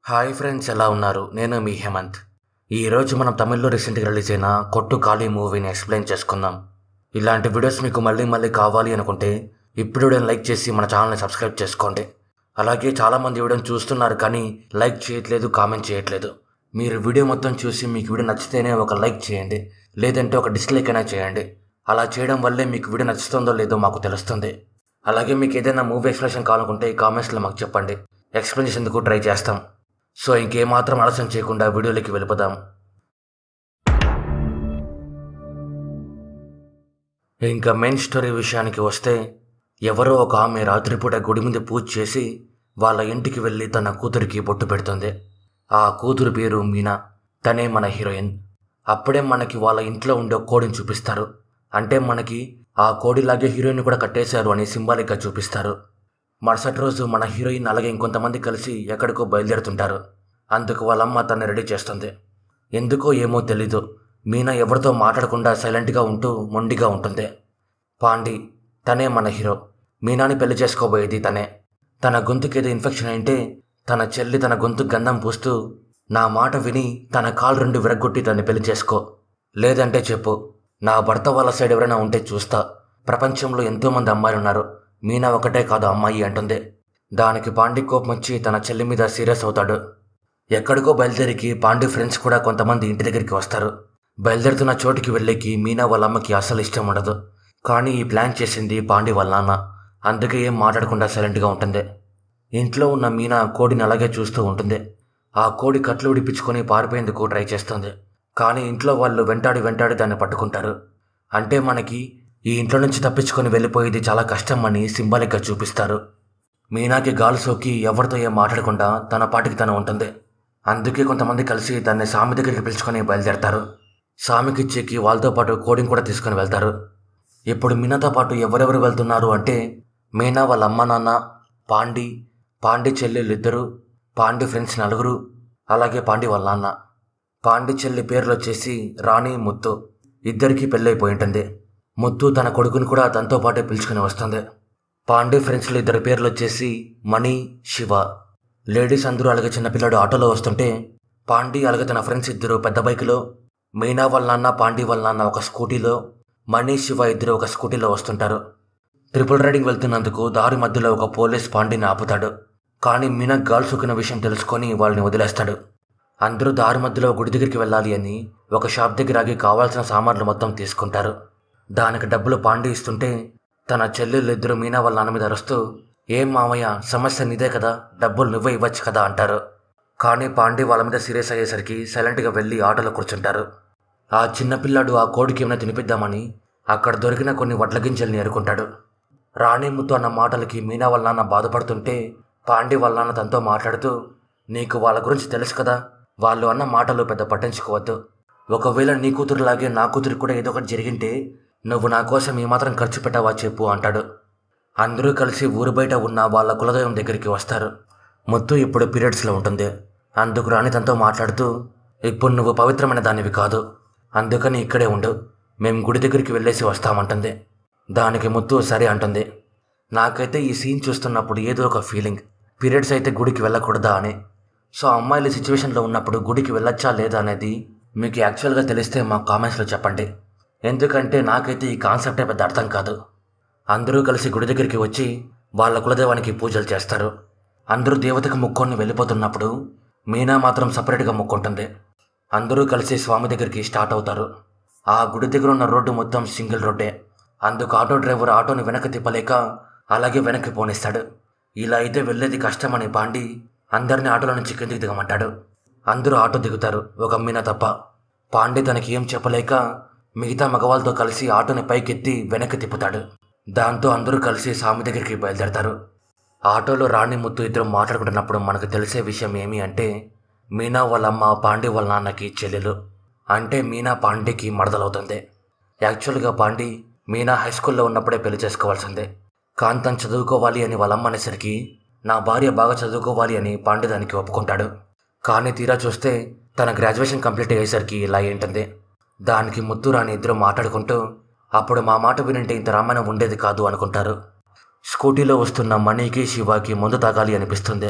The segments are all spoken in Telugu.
హాయ్ ఫ్రెండ్స్ ఎలా ఉన్నారు నేను మీ హేమంత్ ఈరోజు మనం తమిళ్లో రీసెంట్గా రిలీజ్ అయిన కొట్టు ఖాళీ మూవీని ఎక్స్ప్లెయిన్ చేసుకుందాం ఇలాంటి వీడియోస్ మీకు మళ్ళీ మళ్ళీ కావాలి అనుకుంటే ఇప్పుడు వీడియోని లైక్ చేసి మన ఛానల్ని సబ్స్క్రైబ్ చేసుకోండి అలాగే చాలామంది వీడియోని చూస్తున్నారు కానీ లైక్ చేయట్లేదు కామెంట్ చేయట్లేదు మీరు వీడియో మొత్తం చూసి మీకు వీడియో నచ్చితేనే ఒక లైక్ చేయండి లేదంటే ఒక డిస్లైక్ అయినా చేయండి అలా చేయడం వల్లే మీకు వీడియో నచ్చుతుందో లేదో మాకు తెలుస్తుంది అలాగే మీకు ఏదైనా మూవీ ఎక్స్ప్లెనేషన్ కావాలనుకుంటే కామెంట్స్లో మాకు చెప్పండి ఎక్స్ప్లెయిన్ చేసేందుకు ట్రై చేస్తాం సో ఇంకేమాత్రం ఆలస్యం చేయకుండా వీడియోలోకి వెళ్ళిపోదాం ఇంకా మెయిన్ స్టోరీ విషయానికి వస్తే ఎవరో ఒక ఆమె రాత్రిపూట గుడి మీద పూజ చేసి వాళ్ళ ఇంటికి వెళ్ళి తన కూతురికి బొట్టు పెడుతుంది ఆ కూతురు పేరు మీనా తనే మన హీరోయిన్ అప్పుడే మనకి వాళ్ళ ఇంట్లో ఉండే ఒక కోడిని చూపిస్తారు అంటే మనకి ఆ కోడిలాగే హీరోయిన్ కూడా కట్టేశారు అని సింబాలిక్గా చూపిస్తారు మరుసటి రోజు మన హీరోయిన్ అలాగే ఇంకొంతమంది కలిసి ఎక్కడికో బయలుదేరుతుంటారు అందుకు వాళ్ళమ్మ తన్ని రెడీ చేస్తుంది ఎందుకో ఏమో తెలీదు మీనా ఎవరితో మాట్లాడకుండా సైలెంట్గా ఉంటూ మొండిగా ఉంటుంది పాండి తనే మన హీరో మీనాని పెళ్లి చేసుకోబోయేది తనే తన గొంతుకి ఏదో ఇన్ఫెక్షన్ అయింటే తన చెల్లి తన గొంతు గంధం పూస్తూ నా మాట విని తన కాలు రెండు విరగ్గొట్టి దాన్ని పెళ్లి చేసుకో లేదంటే చెప్పు నా భర్త వాళ్ళ సైడ్ ఎవరైనా ఉంటే చూస్తా ప్రపంచంలో ఎంతోమంది అమ్మాయిలు ఉన్నారు మీనా ఒకటే కాదు అమ్మాయి అంటుంది దానికి పాండి కోపం వచ్చి తన చెల్లి మీద సీరియస్ అవుతాడు ఎక్కడికో బయలుదేరికి పాండి ఫ్రెండ్స్ కూడా కొంతమంది ఇంటి దగ్గరికి వస్తారు బయలుదేరుతున్న చోటుకి వెళ్ళేకి మీనా వాళ్ళ అమ్మకి అసలు ఇష్టం ఉండదు కానీ ఈ ప్లాన్ చేసింది పాండి వాళ్ళ నాన్న అందుకే ఏం మాట్లాడకుండా సైలెంట్గా ఉంటుంది ఇంట్లో ఉన్న మీనా కోడిని అలాగే చూస్తూ ఉంటుంది ఆ కోడి కట్లు విడిపించుకొని పారిపోయేందుకు ట్రై చేస్తుంది కానీ ఇంట్లో వాళ్ళు వెంటాడి వెంటాడి దాన్ని పట్టుకుంటారు అంటే మనకి ఈ ఇంట్లో నుంచి తప్పించుకొని వెళ్ళిపోయేది చాలా కష్టం అని సింబాలిక్గా చూపిస్తారు మీనాకి గాలి సోకి ఎవరితో ఏం మాట్లాడకుండా తన పాటికి తను ఉంటుంది అందుకే కొంతమంది కలిసి దాన్ని సామి దగ్గరికి పిలుచుకొని బయలుదేరతారు సామికి ఇచ్చేకి వాళ్ళతో పాటు కోడిని కూడా తీసుకొని వెళ్తారు ఇప్పుడు మీనాతో పాటు ఎవరెవరు వెళ్తున్నారు అంటే మీనా వాళ్ళ అమ్మ నాన్న పాండి పాండి చెల్లెళ్ళు ఇద్దరు పాండి ఫ్రెండ్స్ నలుగురు అలాగే పాండి వాళ్ళ నాన్న పాండి చెల్లి పేర్లు వచ్చేసి రాణి ముత్తు ఇద్దరికీ పెళ్ళైపోయి ఉంటుంది ముత్తు తన కొడుకుని కూడా తనతో పాటే పిలుచుకుని వస్తుంది పాండే ఫ్రెండ్స్లో ఇద్దరు పేర్లు వచ్చేసి మణి శివ లేడీస్ అందరూ అలాగే చిన్నపిల్లాడు ఆటోలో వస్తుంటే పాండి అలాగే తన ఫ్రెండ్స్ ఇద్దరు పెద్ద బైక్లో మీనా వాళ్ళ నాన్న పాండి వాళ్ళ నాన్న ఒక స్కూటీలో మణి శివ ఇద్దరు ఒక స్కూటీలో వస్తుంటారు ట్రిపుల్ రైడింగ్ వెళ్తున్నందుకు దారి మధ్యలో ఒక పోలీస్ పాండిని ఆపుతాడు కానీ మీనా గాల్ సోకిన విషయం తెలుసుకొని వాళ్ళని వదిలేస్తాడు అందరూ దారి మధ్యలో గుడి దగ్గరికి వెళ్ళాలి అని ఒక షాప్ దగ్గర ఆగి కావాల్సిన సామాన్లు మొత్తం తీసుకుంటారు దానికి డబ్బులు పాండి ఇస్తుంటే తన చెల్లెళ్ళు ఇద్దరు మీనా వాళ్ళ నాన్న మీద అరుస్తూ ఏం మామయ్య సమస్య నీదే కదా డబ్బులు నువ్వే ఇవ్వచ్చు కదా అంటారు కానీ పాండి వాళ్ళ మీద సీరియస్ అయ్యేసరికి సైలెంట్గా వెళ్ళి ఆటోలో కూర్చుంటారు ఆ చిన్నపిల్లాడు ఆ కోడికి ఏమైనా తినిపిద్దామని అక్కడ దొరికిన కొన్ని వడ్ల గింజల్ని ఎరుకుంటాడు రాణిముత్తు అన్న మాటలకి మీనా వాళ్ళ నాన్న బాధపడుతుంటే పాండి వాళ్ళ నాన్న తనతో మాట్లాడుతూ నీకు వాళ్ళ గురించి తెలుసు కదా వాళ్ళు అన్న మాటలు పెద్ద పట్టించుకోవద్దు ఒకవేళ నీ కూతురులాగే నా కూతురికి కూడా ఏదో ఒకటి జరిగింటే నువ్వు నా కోసం ఏమాత్రం ఖర్చు పెట్టావా చెప్పు అంటాడు అందరూ కలిసి ఊరు బయట ఉన్న వాళ్ళ కులదైవం దగ్గరికి వస్తారు ముత్తు ఇప్పుడు పీరియడ్స్లో ఉంటుంది అందుకు రాణి తనతో మాట్లాడుతూ ఇప్పుడు నువ్వు పవిత్రమైన దానివి కాదు అందుకని ఇక్కడే ఉండు మేము గుడి దగ్గరికి వెళ్ళేసి వస్తామంటుంది దానికి ముత్తు సరే అంటుంది నాకైతే ఈ సీన్ చూస్తున్నప్పుడు ఏదో ఒక ఫీలింగ్ పీరియడ్స్ అయితే గుడికి వెళ్ళకూడదా అని సో అమ్మాయిలు సిచ్యువేషన్లో ఉన్నప్పుడు గుడికి వెళ్ళొచ్చా లేదా అనేది మీకు యాక్చువల్గా తెలిస్తే మా కామెంట్స్లో చెప్పండి ఎందుకంటే నాకైతే ఈ కాన్సెప్టే పెద్ద అర్థం కాదు అందరూ కలిసి గుడి దగ్గరికి వచ్చి వాళ్ళ కులదైవానికి పూజలు చేస్తారు అందరూ దేవతకు ముక్కొని వెళ్ళిపోతున్నప్పుడు మీనా మాత్రం సపరేట్గా ముక్కుంటుంది అందరూ కలిసి స్వామి దగ్గరికి స్టార్ట్ అవుతారు ఆ గుడి దగ్గర ఉన్న రోడ్డు మొత్తం సింగిల్ రోడ్డే అందుకు ఆటో డ్రైవర్ ఆటోని వెనక్కి తిప్పలేక అలాగే వెనక్కి పోనిస్తాడు ఇలా అయితే వెళ్ళేది కష్టమని పాండి అందరిని ఆటోలో నుంచి కిందికి దిగమంటాడు అందరూ ఆటో దిగుతారు ఒక మీనా తప్ప పాండే తనకి ఏం చెప్పలేక మిగతా మగవాళ్ళతో కలిసి ఆటోని పైకెత్తి వెనక్కి తిప్పుతాడు దాంతో అందరూ కలిసి స్వామి దగ్గరికి బయలుదేరతారు ఆటోలో రాణి ముత్తు ఇద్దరు మాట్లాడుకుంటున్నప్పుడు మనకు తెలిసే విషయం ఏమి అంటే మీనా వాళ్ళ అమ్మ పాండే వాళ్ళ నాన్నకి చెల్లెలు అంటే మీనా పాండేకి మడదలవుతుంది యాక్చువల్గా పాండి మీనా హై స్కూల్లో ఉన్నప్పుడే పెళ్లి చేసుకోవాల్సిందే కాంతం చదువుకోవాలి అని వాళ్ళ అమ్మ అనేసరికి నా భార్య బాగా చదువుకోవాలి అని పాండే దానికి ఒప్పుకుంటాడు కానీ తీరా చూస్తే తన గ్రాడ్యుయేషన్ కంప్లీట్ అయ్యేసరికి ఇలా ఏంటుంది దానికి ముత్తు రాని ఇద్దరు మాట్లాడుకుంటూ అప్పుడు మా మాట వినంటే ఇంత రామాయణం ఉండేది కాదు అనుకుంటారు స్కూటీలో వస్తున్న మణికి శివాకి మందు తాగాలి అనిపిస్తుంది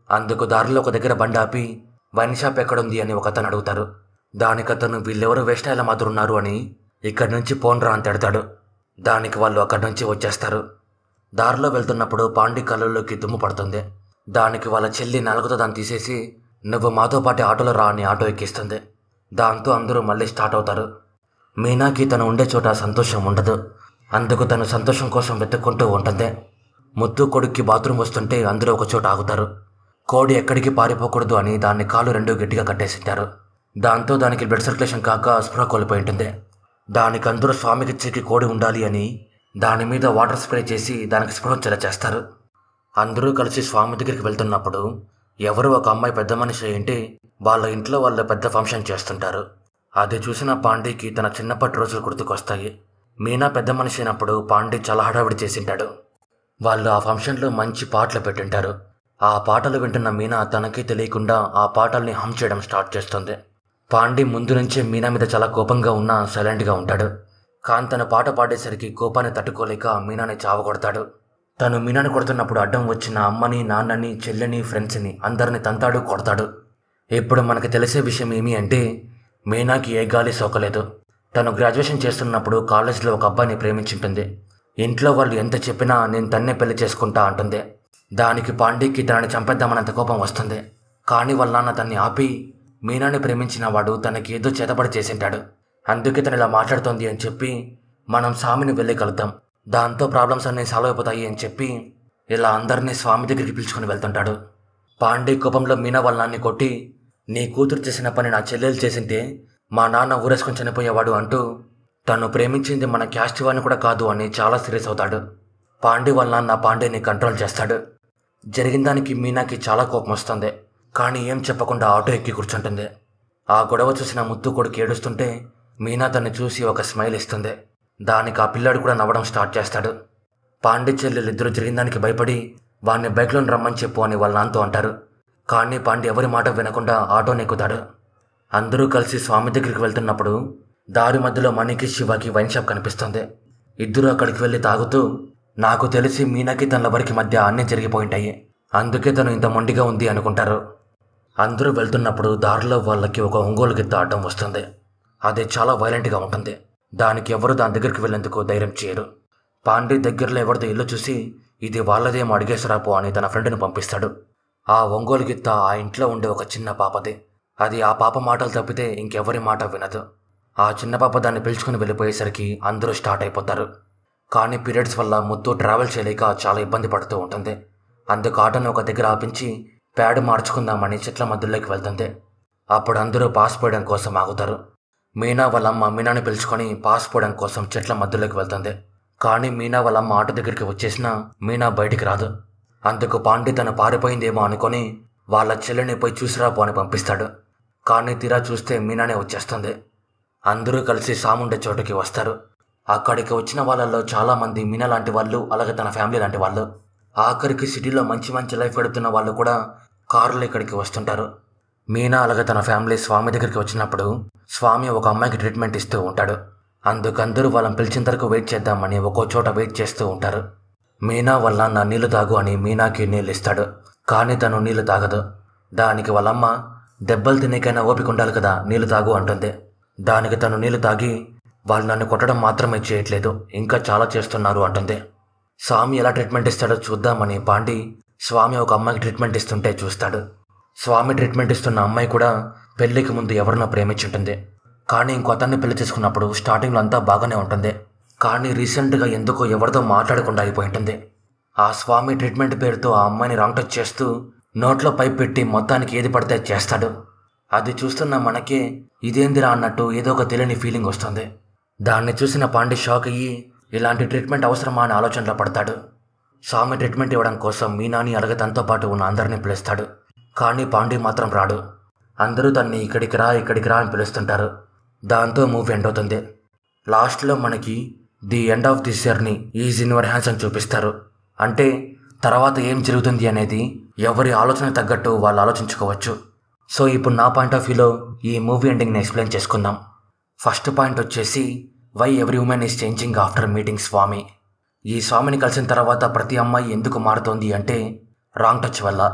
అందుకు దారిలో ఒక దగ్గర బండి ఆపి వైన్ షాప్ ఎక్కడుంది అని ఒక అతను అడుగుతారు దానికి అతను వీళ్ళెవరు వేష్టాయిల మాత్రం ఉన్నారు అని ఇక్కడి నుంచి పోన్రా అని తిడతాడు దానికి వాళ్ళు అక్కడి నుంచి వచ్చేస్తారు దారిలో వెళ్తున్నప్పుడు పాండి కళ్ళల్లోకి దుమ్ము పడుతుంది దానికి వాళ్ళ చెల్లి నలుగుతో దాన్ని తీసేసి నువ్వు మాతో పాటు ఆటోలో రా అని ఆటో ఎక్కిస్తుంది దాంతో అందరూ మళ్ళీ స్టార్ట్ అవుతారు మీనాకి తను ఉండే చోట సంతోషం ఉండదు అందుకు తను సంతోషం కోసం వెతుక్కుంటూ ఉంటుంది ముత్తు కొడుక్కి బాత్రూమ్ వస్తుంటే అందరూ ఒక చోట ఆగుతారు కోడి ఎక్కడికి పారిపోకూడదు అని దాన్ని కాలు రెండు గట్టిగా కట్టేసింటారు దాంతో దానికి బ్లడ్ సర్క్యులేషన్ కాక స్పృహ కోల్పోయి ఉంటుంది దానికి అందరూ స్వామికి చిక్కి కోడి ఉండాలి అని దాని మీద వాటర్ స్ప్రే చేసి దానికి స్పృహ వచ్చేలా చేస్తారు అందరూ కలిసి స్వామి దగ్గరికి వెళ్తున్నప్పుడు ఎవరో ఒక అమ్మాయి పెద్ద మనిషి ఏంటి వాళ్ళ ఇంట్లో వాళ్ళ పెద్ద ఫంక్షన్ చేస్తుంటారు అది చూసిన పాండీకి తన చిన్నప్పటి రోజులు గుర్తుకొస్తాయి మీనా పెద్ద మనిషి అయినప్పుడు పాండీ చాలా హడావిడి చేసింటాడు వాళ్ళు ఆ ఫంక్షన్లో మంచి పాటలు పెట్టింటారు ఆ పాటలు వింటున్న మీనా తనకి తెలియకుండా ఆ పాటల్ని హమ్ చేయడం స్టార్ట్ చేస్తుంది పాండి ముందు నుంచే మీనా మీద చాలా కోపంగా ఉన్నా సైలెంట్గా ఉంటాడు కాన్ తన పాట పాడేసరికి కోపాన్ని తట్టుకోలేక మీనాని చావగొడతాడు తను మీనాని కొడుతున్నప్పుడు అడ్డం వచ్చిన అమ్మని నాన్నని చెల్లిని ఫ్రెండ్స్ని అందరిని తంతాడు కొడతాడు ఇప్పుడు మనకు తెలిసే విషయం ఏమి అంటే మీనాకి ఏ గాలి సోకలేదు తను గ్రాడ్యుయేషన్ చేస్తున్నప్పుడు కాలేజీలో ఒక అబ్బాయిని ప్రేమించుంటుంది ఇంట్లో వాళ్ళు ఎంత చెప్పినా నేను తన్నే పెళ్లి చేసుకుంటా అంటుంది దానికి పాండీకి తనని చంపేద్దామన్నంత కోపం వస్తుంది కానీ వాళ్ళ నాన్న తన్ని ఆపి మీనాని ప్రేమించిన వాడు తనకి ఏదో చేతబడి చేసింటాడు అందుకే తను ఇలా మాట్లాడుతోంది అని చెప్పి మనం స్వామిని వెళ్ళి కలుద్దాం దాంతో ప్రాబ్లమ్స్ అన్నీ సాల్వ్ అయిపోతాయి అని చెప్పి ఇలా అందరినీ స్వామి దగ్గరికి పిలుచుకొని వెళ్తుంటాడు పాండే కోపంలో మీనా వాళ్ళ నాన్ని కొట్టి నీ కూతురు చేసిన పని నా చెల్లెలు చేసింటే మా నాన్న ఊరేసుకొని చనిపోయేవాడు అంటూ తను ప్రేమించింది మన క్యాస్ట్ వాడిని కూడా కాదు అని చాలా సీరియస్ అవుతాడు పాండే వాళ్ళ నాన్న పాండేని కంట్రోల్ చేస్తాడు జరిగిన దానికి మీనాకి చాలా కోపం వస్తుంది కానీ ఏం చెప్పకుండా ఆటో ఎక్కి కూర్చుంటుంది ఆ గొడవ చూసిన ముత్తు కొడుకు ఏడుస్తుంటే మీనా తన్ని చూసి ఒక స్మైల్ ఇస్తుంది దానికి ఆ పిల్లాడు కూడా నవ్వడం స్టార్ట్ చేస్తాడు పాండి చెల్లెలు ఇద్దరు జరిగిన దానికి భయపడి వాడిని బైక్లో రమ్మని చెప్పు అని వాళ్ళ నాన్నతో అంటారు కానీ పాండి ఎవరి మాట వినకుండా ఆటోని ఎక్కుతాడు అందరూ కలిసి స్వామి దగ్గరికి వెళ్తున్నప్పుడు దారి మధ్యలో మణికి శివకి వైన్ షాప్ కనిపిస్తుంది ఇద్దరు అక్కడికి వెళ్ళి తాగుతూ నాకు తెలిసి మీనాకి తన లవరికి మధ్య అన్నీ జరిగిపోయింటాయి అందుకే తను ఇంత మొండిగా ఉంది అనుకుంటారు అందరూ వెళ్తున్నప్పుడు దారిలో వాళ్ళకి ఒక ఒంగోలు గిత్త అడ్డం వస్తుంది అది చాలా వైలెంట్గా ఉంటుంది దానికి ఎవరు దాని దగ్గరికి వెళ్ళేందుకు ధైర్యం చేయరు పాండి దగ్గరలో ఎవరిదో ఇల్లు చూసి ఇది వాళ్ళదేమో అడిగేసరాపో అని తన ఫ్రెండ్ని పంపిస్తాడు ఆ ఒంగోలు గిత్త ఆ ఇంట్లో ఉండే ఒక చిన్న పాపది అది ఆ పాప మాటలు తప్పితే ఇంకెవరి మాట వినదు ఆ చిన్న పాప దాన్ని పిలుచుకుని వెళ్ళిపోయేసరికి అందరూ స్టార్ట్ అయిపోతారు కానీ పీరియడ్స్ వల్ల ముత్తు ట్రావెల్ చేయలేక చాలా ఇబ్బంది పడుతూ ఉంటుంది అందుకు ఆటోని ఒక దగ్గర ఆపించి ప్యాడ్ మార్చుకుందామని చెట్ల మధ్యలోకి వెళ్తుంది అప్పుడు అందరూ పాస్ పోయడం కోసం ఆగుతారు మీనా వాళ్ళ అమ్మ మీనాని పిలుచుకొని పాస్ పోవడం కోసం చెట్ల మధ్యలోకి వెళ్తుంది కానీ మీనా వాళ్ళ అమ్మ ఆటో దగ్గరికి వచ్చేసినా మీనా బయటికి రాదు అందుకు పాండి తను పారిపోయిందేమో అనుకొని వాళ్ళ చెల్లిని పోయి చూసిరాపో అని పంపిస్తాడు కానీ తీరా చూస్తే మీనానే వచ్చేస్తుంది అందరూ కలిసి సాముండే చోటుకి వస్తారు అక్కడికి వచ్చిన వాళ్ళల్లో చాలామంది మీనా లాంటి వాళ్ళు అలాగే తన ఫ్యామిలీ లాంటి వాళ్ళు ఆఖరికి సిటీలో మంచి మంచి లైఫ్ గడుపుతున్న వాళ్ళు కూడా కారులో ఇక్కడికి వస్తుంటారు మీనా అలాగే తన ఫ్యామిలీ స్వామి దగ్గరికి వచ్చినప్పుడు స్వామి ఒక అమ్మాయికి ట్రీట్మెంట్ ఇస్తూ ఉంటాడు అందుకందరూ వాళ్ళని పిలిచిన వరకు వెయిట్ చేద్దామని ఒక్కో చోట వెయిట్ చేస్తూ ఉంటారు మీనా వల్ల నా నీళ్లు తాగు అని మీనాకి నీళ్ళు ఇస్తాడు కానీ తను నీళ్లు తాగదు దానికి వాళ్ళమ్మ దెబ్బలు తినేకైనా ఓపిక ఉండాలి కదా నీళ్లు తాగు అంటుంది దానికి తను నీళ్లు తాగి వాళ్ళు నన్ను కొట్టడం మాత్రమే చేయట్లేదు ఇంకా చాలా చేస్తున్నారు అంటుంది స్వామి ఎలా ట్రీట్మెంట్ ఇస్తాడో చూద్దామని పాండి స్వామి ఒక అమ్మాయికి ట్రీట్మెంట్ ఇస్తుంటే చూస్తాడు స్వామి ట్రీట్మెంట్ ఇస్తున్న అమ్మాయి కూడా పెళ్లికి ముందు ఎవరినో ప్రేమించుంటుంది కానీ ఇంకో అతన్ని పెళ్లి చేసుకున్నప్పుడు స్టార్టింగ్లో అంతా బాగానే ఉంటుంది కానీ రీసెంట్గా ఎందుకో ఎవరితో మాట్లాడకుండా అయిపోయి ఉంటుంది ఆ స్వామి ట్రీట్మెంట్ పేరుతో ఆ అమ్మాయిని రాంగ్ టచ్ చేస్తూ నోట్లో పైప్ పెట్టి మొత్తానికి ఏది పడితే అది చేస్తాడు అది చూస్తున్న మనకే ఇదేందిరా అన్నట్టు ఏదో ఒక తెలియని ఫీలింగ్ వస్తుంది దాన్ని చూసిన పాండి షాక్ అయ్యి ఇలాంటి ట్రీట్మెంట్ అవసరమా అని ఆలోచనలో పడతాడు స్వామి ట్రీట్మెంట్ ఇవ్వడం కోసం మీనాని అలాగే తనతో పాటు ఉన్న అందరినీ పిలుస్తాడు కానీ పాండి మాత్రం రాడు అందరూ తన్ని ఇక్కడికి రా ఇక్కడికి రా అని పిలుస్తుంటారు దాంతో మూవీ ఎండ్ అవుతుంది లాస్ట్లో మనకి the end of this journey is in your hands అని చూపిస్తారు అంటే తర్వాత ఏం జరుగుతుంది అనేది ఎవరి ఆలోచన తగ్గట్టు వాళ్ళు ఆలోచించుకోవచ్చు సో ఇప్పుడు నా పాయింట్ ఆఫ్ వ్యూలో ఈ మూవీ ఎండింగ్ని ఎక్స్ప్లెయిన్ చేసుకుందాం ఫస్ట్ పాయింట్ వచ్చేసి why every women is changing after meeting Swami ఈ స్వామిని కలిసిన తర్వాత ప్రతి అమ్మాయి ఎందుకు మారుతోంది అంటే రాంగ్ టచ్ వల్ల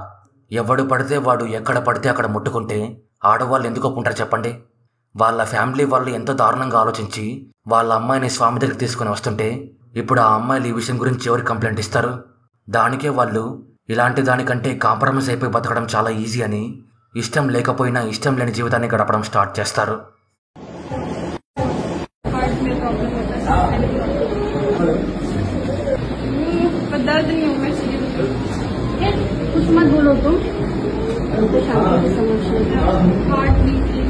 ఎవడు పడితే వాడు ఎక్కడ పడితే అక్కడ ముట్టుకుంటే ఆడవాళ్ళు ఎందుకు ఒప్పుకుంటారు చెప్పండి వాళ్ళ ఫ్యామిలీ వాళ్ళు ఎంతో దారుణంగా ఆలోచించి వాళ్ళ అమ్మాయిని స్వామి దగ్గరికి తీసుకుని వస్తుంటే ఇప్పుడు ఆ అమ్మాయిలు ఈ విషయం గురించి ఎవరు కంప్లైంట్ ఇస్తారు దానికే వాళ్ళు ఇలాంటి దానికంటే కాంప్రమైజ్ అయిపోయి బతకడం చాలా ఈజీ అని ఇష్టం లేకపోయినా ఇష్టం లేని జీవితాన్ని గడపడం స్టార్ట్ చేస్తారు हार्ट में प्रॉब्लम होता है सांस लेने में प्रॉब्लम पर दर्द नहीं होना चाहिए ए, कुछ मत बोलो तुम तो शांति से समझना हार्ट बीटिंग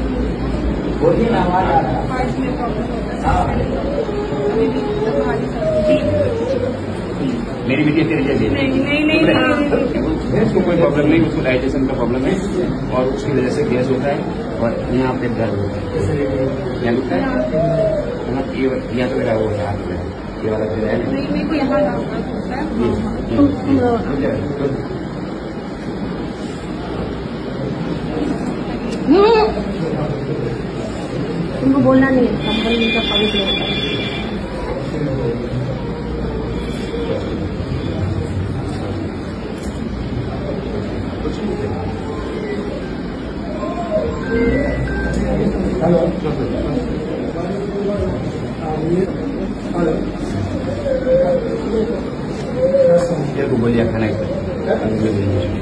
हार्ट में प्रॉब्लम होता है सांस लेने में प्रॉब्लम अभी भी दबा नहीं सकती मेरी बेटी तेरे जैसी है। नहीं नहीं नहीं नहीं उसको कोई प्रॉब्लम नहीं उसको डाइजेशन का प्रॉब्लम है और उसकी वजह से गैस होता है और यहाँ पे दर्द होता है यहाँ दुखता है यहाँ ये यहाँ तो मेरा वो है हाथ में ये वाला जो है नहीं मेरे को यहाँ दर्द होता है तुम तुम रहो हम्म। तुमको बोलना नहीं है कंबल इनका पवित्र होता है तेरे को बोलिए खाना ही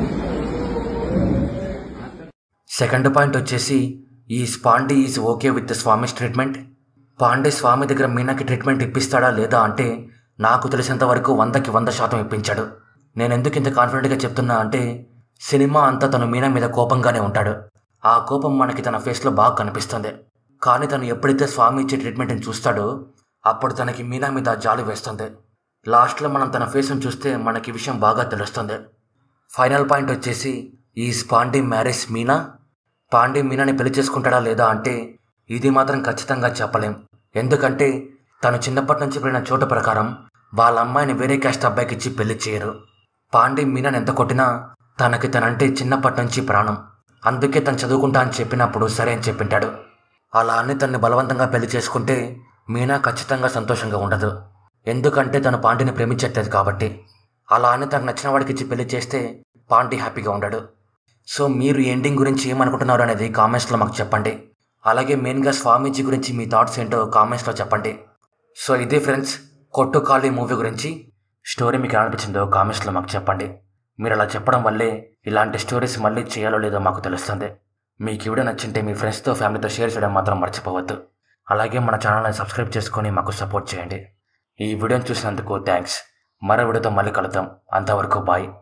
సెకండ్ పాయింట్ వచ్చేసి ఈ స్పాండి is okay with Swami's treatment Pandey Swami దగ్గర మీనాకి ట్రీట్మెంట్ ఇప్పిస్తాడా లేదా అంటే నాకు తెలిసినంత వరకు వందకి వంద శాతం ఇప్పించాడు నేను ఎందుకు ఇంత కాన్ఫిడెంట్గా చెప్తున్నా అంటే సినిమా అంతా తను మీనా మీద కోపంగానే ఉంటాడు ఆ కోపం మనకి తన ఫేస్లో బాగా కనిపిస్తుంది కానీ తను ఎప్పుడైతే స్వామి ఇచ్చే ట్రీట్మెంట్ని చూస్తాడో అప్పుడు తనకి మీనా మీద జాలి వేస్తుంది లాస్ట్లో మనం తన ఫేస్ను చూస్తే మనకి ఈ విషయం బాగా తెలుస్తుంది ఫైనల్ పాయింట్ వచ్చేసి ఈ స్పాండి మ్యారేజ్ మీనా పాండి మీనాని పెళ్లి చేసుకుంటాడా లేదా అంటే ఇది మాత్రం ఖచ్చితంగా చెప్పలేం ఎందుకంటే తను చిన్నప్పటి నుంచి పెరిగిన చోటు ప్రకారం వాళ్ళ అమ్మాయిని వేరే క్యాస్ట్ అబ్బాయికి ఇచ్చి పెళ్లి చేయరు పాండి మీనాని ఎంత కొట్టినా తనకి తనంటే చిన్నప్పటి నుంచి ప్రాణం అందుకే తను చదువుకుంటా అని చెప్పినప్పుడు సరే అని చెప్పింటాడు అలా అని తన్ని బలవంతంగా పెళ్లి చేసుకుంటే మీనా ఖచ్చితంగా సంతోషంగా ఉండదు ఎందుకంటే తను పాండిని ప్రేమించట్లేదు కాబట్టి అలా అని తనకు నచ్చిన వాడికి ఇచ్చి పెళ్లి చేస్తే పాండి హ్యాపీగా ఉండడు సో మీరు ఈ ఎండింగ్ గురించి ఏమనుకుంటున్నారు అనేది కామెంట్స్లో మాకు చెప్పండి అలాగే మెయిన్గా స్వామీజీ గురించి మీ థాట్స్ ఏంటో కామెంట్స్లో చెప్పండి సో ఇదే ఫ్రెండ్స్ కొట్టు కాళీ మూవీ గురించి స్టోరీ మీకు ఎలా అనిపించిందో కామెంట్స్లో మాకు చెప్పండి మీరు అలా చెప్పడం వల్లే ఇలాంటి స్టోరీస్ మళ్ళీ చేయాలో లేదో మాకు తెలుస్తుంది మీకు ఈ వీడియో నచ్చింటే మీ ఫ్రెండ్స్తో ఫ్యామిలీతో షేర్ చేయడం మాత్రం మర్చిపోవద్దు అలాగే మన ఛానల్ని సబ్స్క్రైబ్ చేసుకొని మాకు సపోర్ట్ చేయండి ఈ వీడియోని చూసినందుకు థ్యాంక్స్ మరో వీడియోతో మళ్ళీ కలుద్దాం అంతవరకు బాయ్